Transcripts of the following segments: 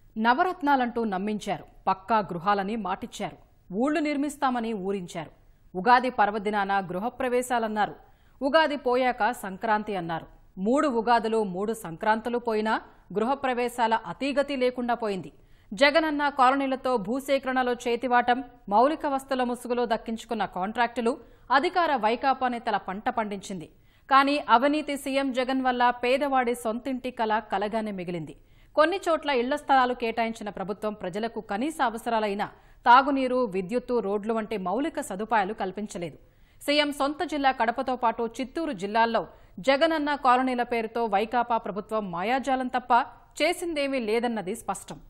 నవరత్నాలంటూ నమ్మించారు పక్కా గృహాలని మాటిచ్చారు ఊళ్లు నిర్మిస్తామని ఊరించారు ఉగాది పర్వదినాన గృహప్రవేశాలన్నారు ఉగాది పోయాక సంక్రాంతి అన్నారు మూడు ఉగాదులు మూడు సంక్రాంతులు పోయినా గృహప్రవేశాల అతీగతి లేకుండా పోయింది జగనన్న కాలనీలతో భూసేకరణలో చేతివాటం మౌలిక వస్తుల ముసుగులో దక్కించుకున్న కాంట్రాక్టులు అధికార వైకాపా నేతల పంట పండించింది కానీ అవినీతి సీఎం జగన్ వల్ల పేదవాడి సొంతింటి కల కలగానే మిగిలింది కొన్ని చోట్ల ఇళ్ల స్థలాలు కేటాయించిన ప్రభుత్వం ప్రజలకు కనీస అవసరాలైన తాగునీరు విద్యుత్తు రోడ్లు వంటి మౌలిక సదుపాయాలు కల్పించలేదు సీఎం సొంత జిల్లా కడపతో పాటు చిత్తూరు జిల్లాల్లో జగనన్న కాలనీల పేరుతో వైకాపా ప్రభుత్వం మాయాజాలం తప్ప చేసిందేమీ లేదన్నది స్పష్టం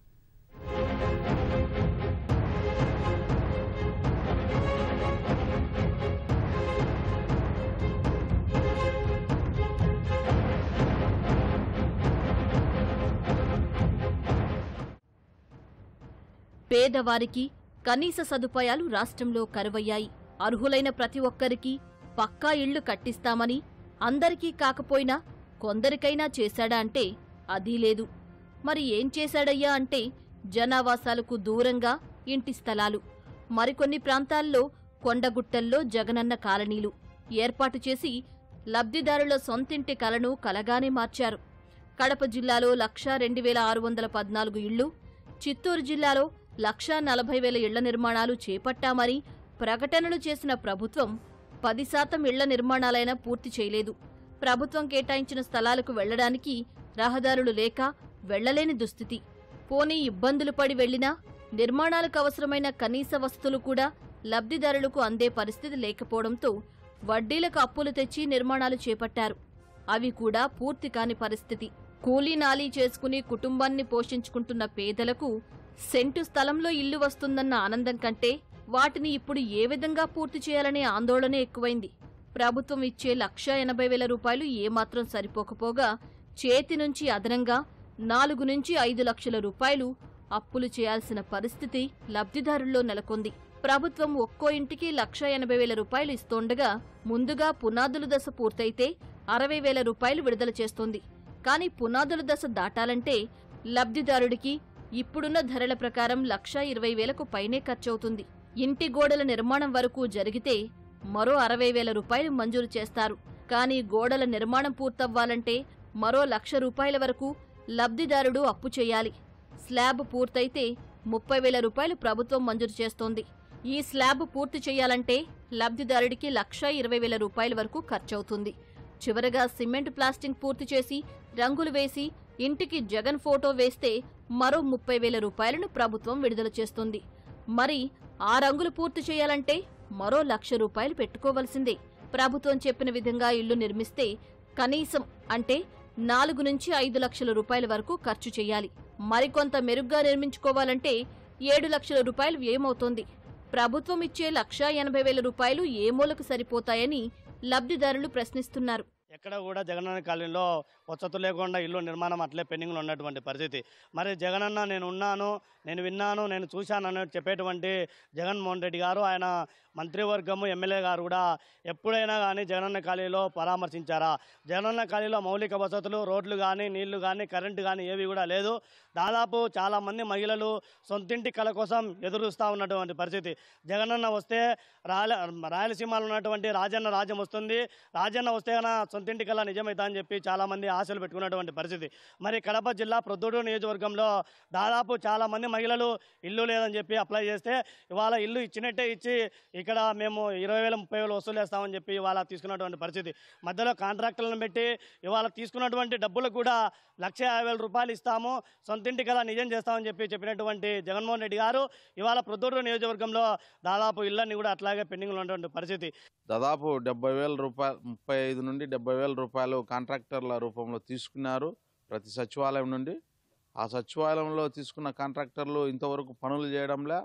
పేదవారికి కనీస సదుపాయాలు రాష్ట్రంలో కరువయ్యాయి అర్హులైన ప్రతి ఒక్కరికి పక్కా ఇళ్లు కట్టిస్తామని అందరికీ కాకపోయినా కొందరికైనా చేశాడా అంటే అదీ లేదు మరి ఏం చేశాడయ్యా అంటే జనావాసాలకు దూరంగా ఇంటి స్థలాలు మరికొన్ని ప్రాంతాల్లో కొండగుట్టల్లో జగనన్న కాలనీలు ఏర్పాటు చేసి లబ్ధిదారుల సొంతింటి కలను కలగానే మార్చారు కడప జిల్లాలో లక్షా రెండు వేల ఆరు వందల పద్నాలుగు ఇళ్లు చిత్తూరు జిల్లాలో లక్షా నలభై వేల ఇళ్ల నిర్మాణాలు చేపట్టామని ప్రకటనలు చేసిన ప్రభుత్వం పది శాతం ఇళ్ల నిర్మాణాలైనా పూర్తి చేయలేదు ప్రభుత్వం కేటాయించిన స్థలాలకు వెళ్లడానికి రహదారులు లేక వెళ్లలేని దుస్థితి పోనీ ఇబ్బందులు పడి వెళ్లినా నిర్మాణాలకు అవసరమైన కనీస వస్తువులు కూడా లబ్ధిదారులకు అందే పరిస్థితి లేకపోవడంతో వడ్డీలకు అప్పులు తెచ్చి నిర్మాణాలు చేపట్టారు అవి కూడా పూర్తి కాని పరిస్థితి కూలీ నాలీ చేసుకుని కుటుంబాన్ని పోషించుకుంటున్న పేదలకు సెంటు స్థలంలో ఇల్లు వస్తుందన్న ఆనందం కంటే వాటిని ఇప్పుడు ఏ విధంగా పూర్తి చేయాలనే ఆందోళనే ఎక్కువైంది ప్రభుత్వం ఇచ్చే లక్ష ఎనభై వేల రూపాయలు ఏమాత్రం సరిపోకపోగా చేతి నుంచి అదనంగా నాలుగు నుంచి ఐదు లక్షల రూపాయలు అప్పులు చేయాల్సిన పరిస్థితి లబ్ధిదారుల్లో నెలకొంది ప్రభుత్వం ఒక్కో ఇంటికి లక్ష ఎనభై వేల రూపాయలు ఇస్తోండగా ముందుగా పునాదుల దశ పూర్తయితే అరవై వేల రూపాయలు విడుదల చేస్తోంది కానీ పునాదుల దశ దాటాలంటే లబ్ధిదారుడికి ఇప్పుడున్న ధరల ప్రకారం లక్షా ఇరవై వేలకు పైనే ఖర్చవుతుంది ఇంటి గోడల నిర్మాణం వరకు జరిగితే మరో అరవై వేల రూపాయలు మంజూరు చేస్తారు కానీ గోడల నిర్మాణం పూర్తవ్వాలంటే మరో లక్ష రూపాయల వరకు లబ్ధిదారుడు అప్పు చేయాలి స్లాబ్ పూర్తయితే ముప్పై వేల రూపాయలు ప్రభుత్వం మంజూరు చేస్తోంది ఈ స్లాబ్ పూర్తి చేయాలంటే లబ్ధిదారుడికి లక్షా ఇరవై వేల రూపాయల వరకు ఖర్చవుతుంది చివరగా సిమెంట్ ప్లాస్టింగ్ పూర్తి చేసి రంగులు వేసి ఇంటికి జగన్ ఫోటో వేస్తే మరో ముప్పై వేల రూపాయలను ప్రభుత్వం విడుదల చేస్తుంది మరి ఆ రంగులు పూర్తి చేయాలంటే మరో లక్ష రూపాయలు పెట్టుకోవలసిందే ప్రభుత్వం చెప్పిన విధంగా ఇల్లు నిర్మిస్తే కనీసం అంటే నాలుగు నుంచి ఐదు లక్షల రూపాయల వరకు ఖర్చు చేయాలి మరికొంత మెరుగ్గా నిర్మించుకోవాలంటే ఏడు లక్షల రూపాయలు వ్యయమవుతోంది ప్రభుత్వం ఇచ్చే లక్షా ఎనభై వేల రూపాయలు ఏ మూలకు సరిపోతాయని లబ్ధిదారులు ప్రశ్నిస్తున్నారు ఎక్కడ కూడా జగనన్న కాలనీలో వసతులు లేకుండా ఇల్లు నిర్మాణం అట్లే పెండింగ్లో ఉన్నటువంటి పరిస్థితి మరి జగనన్న నేను ఉన్నాను నేను విన్నాను నేను చూశాను అని చెప్పేటువంటి జగన్మోహన్ రెడ్డి గారు ఆయన మంత్రివర్గము ఎమ్మెల్యే గారు కూడా ఎప్పుడైనా కానీ జగనన్న కాలనీలో పరామర్శించారా జగనన్న కాలనీలో మౌలిక వసతులు రోడ్లు కానీ నీళ్లు కానీ కరెంటు కానీ ఏవి కూడా లేదు దాదాపు చాలామంది మహిళలు సొంతింటి కళ కోసం ఎదురుస్తూ ఉన్నటువంటి పరిస్థితి జగనన్న వస్తే రాయల రాయలసీమలో ఉన్నటువంటి రాజన్న రాజ్యం వస్తుంది రాజన్న వస్తే కన్నా సొంతింటి కళ నిజమైతా అని చెప్పి చాలామంది ఆశలు పెట్టుకున్నటువంటి పరిస్థితి మరి కడప జిల్లా ప్రొద్దుటూరు నియోజకవర్గంలో దాదాపు చాలామంది మహిళలు ఇల్లు లేదని చెప్పి అప్లై చేస్తే ఇవాళ ఇల్లు ఇచ్చినట్టే ఇచ్చి ఇక్కడ మేము ఇరవై వేల ముప్పై వేలు వసూలు చేస్తామని చెప్పి ఇవాళ తీసుకున్నటువంటి పరిస్థితి మధ్యలో కాంట్రాక్టులను పెట్టి ఇవాళ తీసుకున్నటువంటి డబ్బులు కూడా లక్ష యాభై వేల రూపాయలు ఇస్తాము సొంతింటి కదా నిజం చేస్తామని చెప్పి చెప్పినటువంటి జగన్మోహన్ రెడ్డి గారు ఇవాళ ప్రొద్దుటూరు నియోజకవర్గంలో దాదాపు ఇళ్ళన్నీ కూడా అట్లాగే పెండింగ్లో ఉన్నటువంటి పరిస్థితి దాదాపు డెబ్బై వేల రూపాయలు ముప్పై ఐదు నుండి డెబ్బై వేల రూపాయలు కాంట్రాక్టర్ల రూపంలో తీసుకున్నారు ప్రతి సచివాలయం నుండి ఆ సచివాలయంలో తీసుకున్న కాంట్రాక్టర్లు ఇంతవరకు పనులు చేయడంలే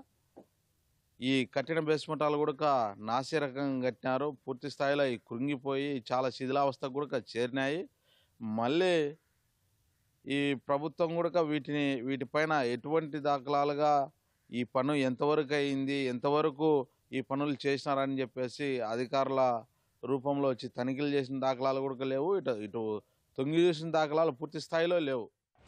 ఈ కట్టిన బేస్మెంటాలు కూడా నాసిరకంగా కట్టినారు పూర్తి స్థాయిలో ఈ కృంగిపోయి చాలా శిథిలావస్థకు కూడా చేరినాయి మళ్ళీ ఈ ప్రభుత్వం కూడా వీటిని వీటిపైన ఎటువంటి దాఖలాలుగా ఈ పను ఎంతవరకు అయింది ఎంతవరకు ఈ పనులు చేసినారని చెప్పేసి అధికారుల రూపంలో వచ్చి తనిఖీలు చేసిన దాఖలాలు కూడా లేవు ఇటు ఇటు తొంగి చూసిన దాఖలాలు పూర్తి స్థాయిలో లేవు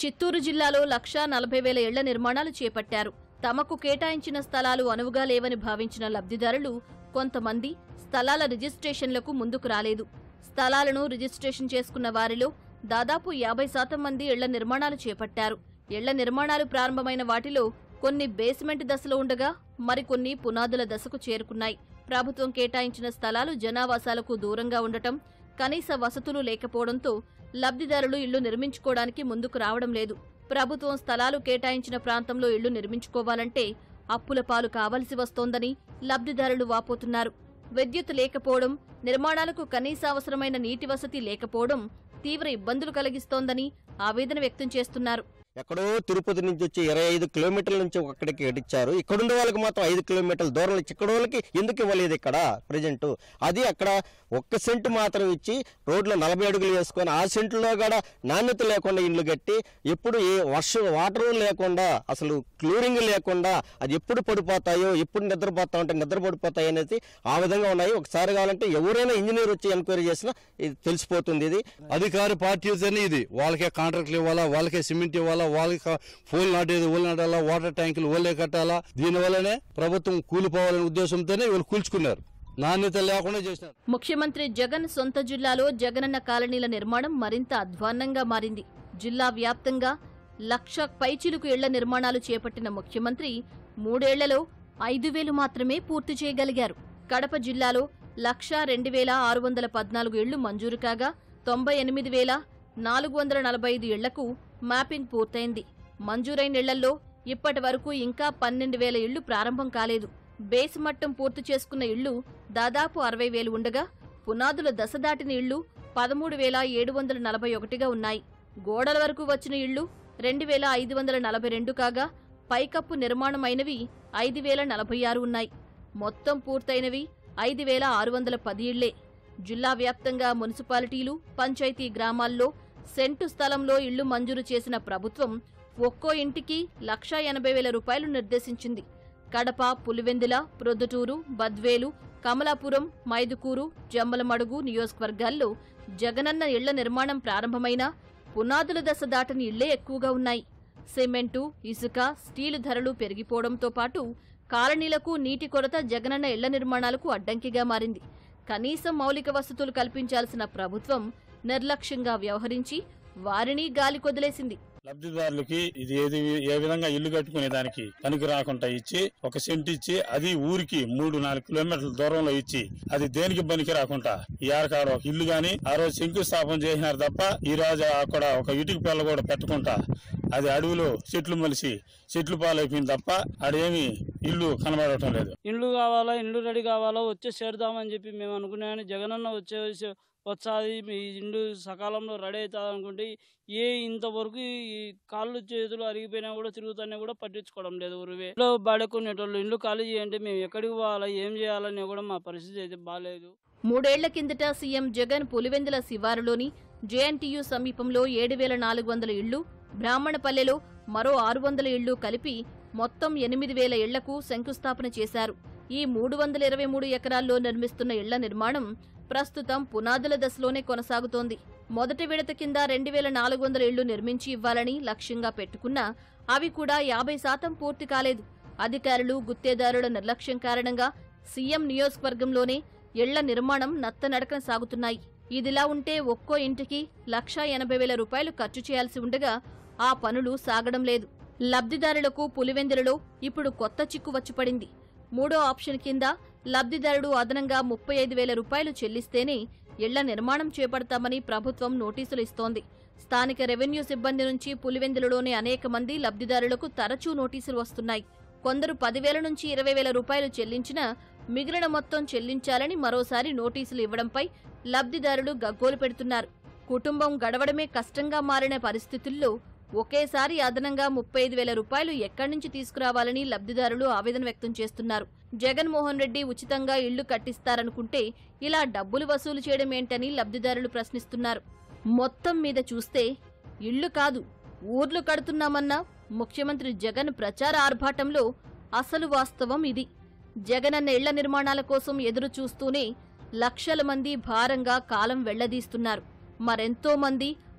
చిత్తూరు జిల్లాలో లక్షా నలభై వేల ఇళ్ల నిర్మాణాలు చేపట్టారు తమకు కేటాయించిన స్థలాలు అనువుగా లేవని భావించిన లబ్ధిదారులు కొంతమంది స్థలాల రిజిస్ట్రేషన్లకు ముందుకు రాలేదు స్థలాలను రిజిస్ట్రేషన్ చేసుకున్న వారిలో దాదాపు యాభై శాతం మంది ఇళ్ల నిర్మాణాలు చేపట్టారు ఇళ్ల నిర్మాణాలు ప్రారంభమైన వాటిలో కొన్ని బేస్మెంట్ దశలో ఉండగా మరికొన్ని పునాదుల దశకు చేరుకున్నాయి ప్రభుత్వం కేటాయించిన స్థలాలు జనావాసాలకు దూరంగా ఉండటం కనీస వసతులు లేకపోవడంతో లబ్ధిదారులు ఇళ్లు నిర్మించుకోవడానికి ముందుకు రావడం లేదు ప్రభుత్వం స్థలాలు కేటాయించిన ప్రాంతంలో ఇళ్లు నిర్మించుకోవాలంటే అప్పుల పాలు కావలసి వస్తోందని లబ్ధిదారులు వాపోతున్నారు విద్యుత్ లేకపోవడం నిర్మాణాలకు కనీస అవసరమైన నీటి వసతి లేకపోవడం తీవ్ర ఇబ్బందులు కలిగిస్తోందని ఆవేదన వ్యక్తం చేస్తున్నారు ఎక్కడో తిరుపతి నుంచి వచ్చి ఇరవై ఐదు కిలోమీటర్ల నుంచి అక్కడికి ఇచ్చారు ఇక్కడ ఉండే వాళ్ళకి మాత్రం ఐదు కిలోమీటర్ల దూరం ఇచ్చి ఇక్కడ వాళ్ళకి ఎందుకు ఇవ్వలేదు ఇక్కడ ప్రజెంట్ అది అక్కడ ఒక్క సెంటు మాత్రం ఇచ్చి రోడ్లో నలభై అడుగులు వేసుకొని ఆ సెంట్లో కూడా నాణ్యత లేకుండా ఇండ్లు కట్టి ఎప్పుడు ఏ వర్షం వాటర్ లేకుండా అసలు క్లూరింగ్ లేకుండా అది ఎప్పుడు పడిపోతాయో ఎప్పుడు నిద్రపోతా ఉంటే నిద్ర పడిపోతాయి అనేది ఆ విధంగా ఉన్నాయి ఒకసారి కావాలంటే ఎవరైనా ఇంజనీర్ వచ్చి ఎంక్వైరీ చేసినా ఇది తెలిసిపోతుంది ఇది అధికార పార్టీస్ అని ఇది వాళ్ళకే కాంట్రాక్ట్లు ఇవ్వాలా వాళ్ళకే సిమెంట్ ఇవ్వాలా వాళ్ళకి ఫోన్ నాటేది ఊళ్ళు నాటాలా వాటర్ ట్యాంకులు ఊళ్ళే కట్టాలా దీనివల్లనే ప్రభుత్వం కూలిపోవాలనే ఉద్దేశంతోనే వీళ్ళు కూల్చుకున్నారు నాణ్యత లేకుండా చేసినారు ముఖ్యమంత్రి జగన్ సొంత జిల్లాలో జగనన్న కాలనీల నిర్మాణం మరింత అధ్వాన్నంగా మారింది జిల్లా వ్యాప్తంగా లక్ష పైచిలుకు ఇళ్ల నిర్మాణాలు చేపట్టిన ముఖ్యమంత్రి మూడేళ్లలో ఐదు వేలు మాత్రమే పూర్తి చేయగలిగారు కడప జిల్లాలో లక్ష రెండు వేల ఆరు వందల పద్నాలుగు ఇళ్లు మంజూరు కాగా తొంభై ఎనిమిది వేల నాలుగు వందల నలభై ఐదు ఇళ్లకు మ్యాపింగ్ పూర్తయింది మంజూరైన ఇళ్లలో ఇప్పటి వరకు ఇంకా పన్నెండు వేల ఇళ్లు ప్రారంభం కాలేదు బేస్ మట్టం పూర్తి చేసుకున్న ఇళ్లు దాదాపు అరవై వేలు ఉండగా పునాదుల దశ దాటిన ఇళ్లు పదమూడు వేల ఏడు వందల నలభై ఒకటిగా ఉన్నాయి గోడల వరకు వచ్చిన ఇళ్లు రెండు వేల ఐదు వందల నలభై రెండు కాగా పైకప్పు నిర్మాణమైనవి ఐదు వేల నలభై ఆరు ఉన్నాయి మొత్తం పూర్తయినవి ఐదు వేల ఆరు వందల పది ఇళ్లే జిల్లా వ్యాప్తంగా మున్సిపాలిటీలు పంచాయతీ గ్రామాల్లో సెంటు స్థలంలో ఇళ్లు మంజూరు చేసిన ప్రభుత్వం ఒక్కో ఇంటికి లక్షా ఎనభై వేల రూపాయలు నిర్దేశించింది కడప పులివెందుల ప్రొద్దుటూరు బద్వేలు కమలాపురం మైదుకూరు జమ్మలమడుగు నియోజకవర్గాల్లో జగనన్న ఇళ్ల నిర్మాణం ప్రారంభమైనా పునాదుల దశ దాటని ఇళ్లే ఎక్కువగా ఉన్నాయి సిమెంటు ఇసుక స్టీలు ధరలు పెరిగిపోవడంతో పాటు కాలనీలకు నీటి కొరత జగనన్న ఇళ్ల నిర్మాణాలకు అడ్డంకిగా మారింది కనీసం మౌలిక వసతులు కల్పించాల్సిన ప్రభుత్వం నిర్లక్ష్యంగా వ్యవహరించి వారిని గాలి కొదిలేసింది లబ్ధిదారులకి ఇది ఏది ఏ విధంగా ఇల్లు కట్టుకునే దానికి పనికి రాకుండా ఇచ్చి ఒక సెంట్ ఇచ్చి అది ఊరికి మూడు నాలుగు కిలోమీటర్ల దూరంలో ఇచ్చి అది దేనికి పనికి రాకుండా ఈ ఆరకాడ ఒక ఇల్లు గాని ఆ రోజు శంకుస్థాపన చేసినారు తప్ప ఈ రోజు అక్కడ ఒక ఇటుక పిల్ల కూడా పెట్టకుండా అది అడవిలో చెట్లు మలిసి చెట్లు పాలైపోయింది తప్ప ఆడేమి ఇల్లు కనబడటం లేదు ఇండ్లు కావాలా ఇండ్లు రెడీ కావాలా వచ్చే చేరుదామని చెప్పి మేము అనుకున్నామని జగనన్న వచ్చేసి వచ్చాది మీ ఇండ్లు సకాలంలో రెడీ అవుతుంది అనుకుంటే ఏ ఇంతవరకు ఈ కాళ్ళు చేతులు అరిగిపోయినా కూడా తిరుగుతానే కూడా పట్టించుకోవడం లేదు ఊరివే ఇంట్లో బాడుకునేటోళ్ళు ఇండ్లు ఖాళీ చేయండి మేము ఎక్కడికి పోవాలా ఏం చేయాలని కూడా మా పరిస్థితి అయితే బాగాలేదు మూడేళ్ల కిందట సీఎం జగన్ పులివెందుల శివారులోని జేఎన్టీయూ సమీపంలో ఏడు వేల నాలుగు వందల ఇళ్లు బ్రాహ్మణపల్లెలో మరో ఆరు వందల ఇళ్లు కలిపి మొత్తం ఎనిమిది వేల ఇళ్లకు శంకుస్థాపన చేశారు ఈ మూడు వందల ఇరవై మూడు ఎకరాల్లో నిర్మిస్తున్న ఇళ్ల నిర్మాణం ప్రస్తుతం పునాదుల దశలోనే కొనసాగుతోంది మొదటి విడత కింద రెండు వేల నాలుగు వందల ఇళ్లు నిర్మించి ఇవ్వాలని లక్ష్యంగా పెట్టుకున్నా అవి కూడా యాభై శాతం పూర్తి కాలేదు అధికారులు గుత్తేదారుల నిర్లక్ష్యం కారణంగా సీఎం నియోజకవర్గంలోనే ఇళ్ల నిర్మాణం నత్తనడకన సాగుతున్నాయి ఇదిలా ఉంటే ఒక్కో ఇంటికి లక్షా ఎనభై వేల రూపాయలు ఖర్చు చేయాల్సి ఉండగా ఆ పనులు సాగడం లేదు లబ్ధిదారులకు పులివెందులలో ఇప్పుడు కొత్త చిక్కు వచ్చి పడింది మూడో ఆప్షన్ కింద లబ్ధిదారుడు అదనంగా ముప్పై ఐదు వేల రూపాయలు చెల్లిస్తేనే ఇళ్ల నిర్మాణం చేపడతామని ప్రభుత్వం నోటీసులు ఇస్తోంది స్థానిక రెవెన్యూ సిబ్బంది నుంచి పులివెందులలోని అనేక మంది లబ్ధిదారులకు తరచూ నోటీసులు వస్తున్నాయి కొందరు పదివేల నుంచి ఇరవై వేల రూపాయలు చెల్లించినా మిగిలిన మొత్తం చెల్లించాలని మరోసారి నోటీసులు ఇవ్వడంపై లబ్ధిదారులు గగ్గోలు పెడుతున్నారు కుటుంబం గడవడమే కష్టంగా మారిన పరిస్థితుల్లో ఒకేసారి అదనంగా ముప్పై ఐదు వేల రూపాయలు ఎక్కడి నుంచి తీసుకురావాలని లబ్ధిదారులు ఆవేదన వ్యక్తం చేస్తున్నారు జగన్మోహన్ రెడ్డి ఉచితంగా ఇళ్లు కట్టిస్తారనుకుంటే ఇలా డబ్బులు వసూలు చేయడం ఏంటని లబ్ధిదారులు ప్రశ్నిస్తున్నారు మొత్తం మీద చూస్తే ఇళ్లు కాదు ఊర్లు కడుతున్నామన్న ముఖ్యమంత్రి జగన్ ప్రచార ఆర్భాటంలో అసలు వాస్తవం ఇది జగనన్న ఇళ్ల నిర్మాణాల కోసం ఎదురు చూస్తూనే లక్షల మంది భారంగా కాలం వెళ్లదీస్తున్నారు మరెంతో మంది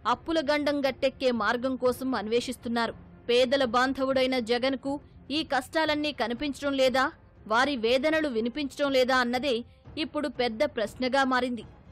అప్పుల గండం గట్టెక్కే మార్గం కోసం అన్వేషిస్తున్నారు పేదల బాంధవుడైన జగన్కు ఈ కష్టాలన్నీ కనిపించడం లేదా వారి వేదనలు వినిపించడం లేదా అన్నదే ఇప్పుడు పెద్ద ప్రశ్నగా మారింది